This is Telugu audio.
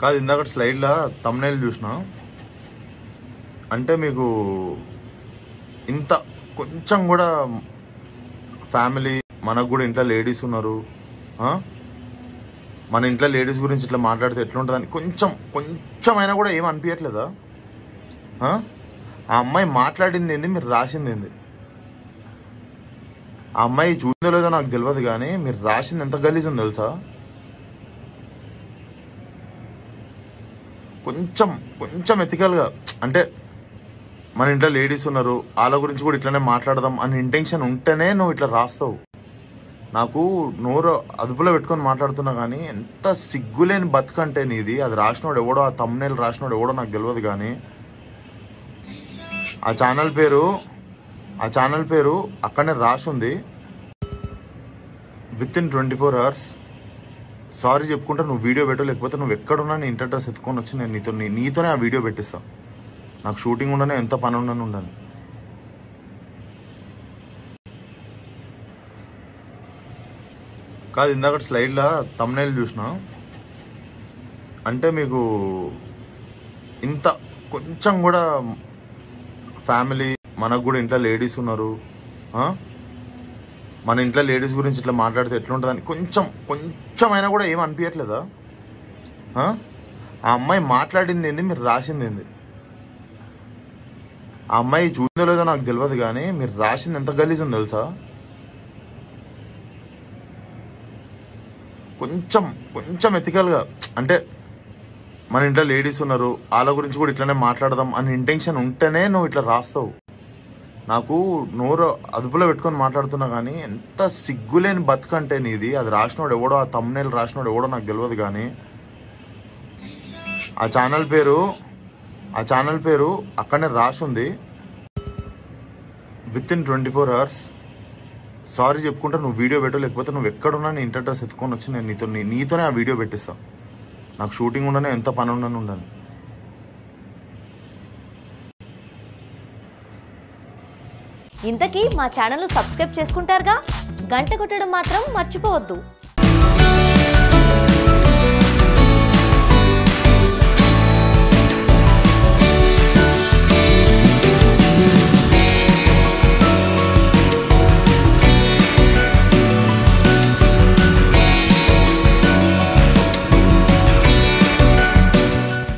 కాదు ఇందాక స్లైడ్లో తమ్నైల్ చూసిన అంటే మీకు ఇంత కొంచెం కూడా ఫ్యామిలీ మనకు కూడా ఇంట్లో లేడీస్ ఉన్నారు ఆ? మన ఇంట్లో లేడీస్ గురించి ఇట్లా మాట్లాడితే ఎట్లుంటుందని కొంచెం కొంచెమైనా కూడా ఏం అనిపించట్లేదా ఆ? ఆ అమ్మాయి మాట్లాడింది ఏంది మీరు రాసింది ఏంది ఆ అమ్మాయి చూసిందో లేదో నాకు తెలియదు కానీ మీరు రాసింది ఎంత గలీజ్ ఉందో తెలుసా కొంచెం కొంచెం ఎథికల్గా అంటే మన ఇంట్లో లేడీస్ ఉన్నారు వాళ్ళ గురించి కూడా ఇట్లానే మాట్లాడదాం అని ఇంటెన్షన్ ఉంటేనే నువ్వు ఇట్లా రాస్తావు నాకు నోరు అదుపులో పెట్టుకొని మాట్లాడుతున్నా కానీ ఎంత సిగ్గులేని బతుకంటే నీది అది రాసినోడు ఎవడో ఆ తమ్నేల్ రాసినోడు ఎవడో నాకు తెలియదు కానీ ఆ ఛానల్ పేరు ఆ ఛానల్ పేరు అక్కడనే రాసి ఉంది within twenty four hours sorry చెప్పుకుంటా నువ్వు వీడియో పెట్టు లేకపోతే నువ్వు ఎక్కడున్నా నీ ఇంటర్ అడ్రస్ ఎత్తుకొని వచ్చి నేను నీతో నీ- నీతోనే ఆ వీడియో పెట్టిస్తా నాకు షూటింగ్ ఉండనే ఎంత పని ఉండని ఉండాలి కాదు ఇందాక స్లైడ్లో తమ్నైల్ చూసిన అంటే మీకు ఇంత కొంచెం కూడా ఫ్యామిలీ మనకు కూడా ఇంట్లో లేడీస్ ఉన్నారు ఆ? మన ఇంట్లో లేడీస్ గురించి ఇట్లా మాట్లాడితే ఎట్లుంటుందని కొంచెం కొంచెమైనా కూడా ఏం అనిపించట్లేదా ఆ? ఆ అమ్మాయి మాట్లాడింది ఏంది మీరు రాసింది ఏంది ఆ అమ్మాయి చూసిందో లేదో నాకు తెలియదు కానీ మీరు రాసింది ఎంత గలీజ్ ఉందో తెలుసా కొంచెం కొంచెం ఎథికల్గా అంటే మన ఇంట్లో లేడీస్ ఉన్నారు వాళ్ళ గురించి కూడా ఇట్లానే మాట్లాడదాం అని ఇంటెన్షన్ ఉంటేనే నువ్వు ఇట్లా రాస్తావు నాకు నోరు అదుపులో పెట్టుకొని మాట్లాడుతున్నా కానీ ఎంత సిగ్గులేని బతుకంటే నీది అది రాసినోడు ఎవడో ఆ తమ్నేల్ రాసినోడు ఎవడో నాకు తెలియదు కానీ ఆ ఛానల్ పేరు ఆ ఛానల్ పేరు అక్కడనే రాసి ఉంది within twenty four hours sorry చెప్పుకుంటా నువ్వు వీడియో పెట్టు లేకపోతే నువ్వు ఎక్కడున్నా నీ ఇంటర్ అడ్రస్ ఎత్తుకొని వచ్చి నేను నీతో నీ- నీతోనే ఆ వీడియో పెట్టిస్తా నాకు షూటింగ్ ఉండనే ఎంత పని ఉండని ఉండాలి ఇంతకీ మా ఛానల్ను సబ్స్క్రైబ్ చేసుకుంటారుగా గంట కొట్టడం మాత్రం మర్చిపోవద్దు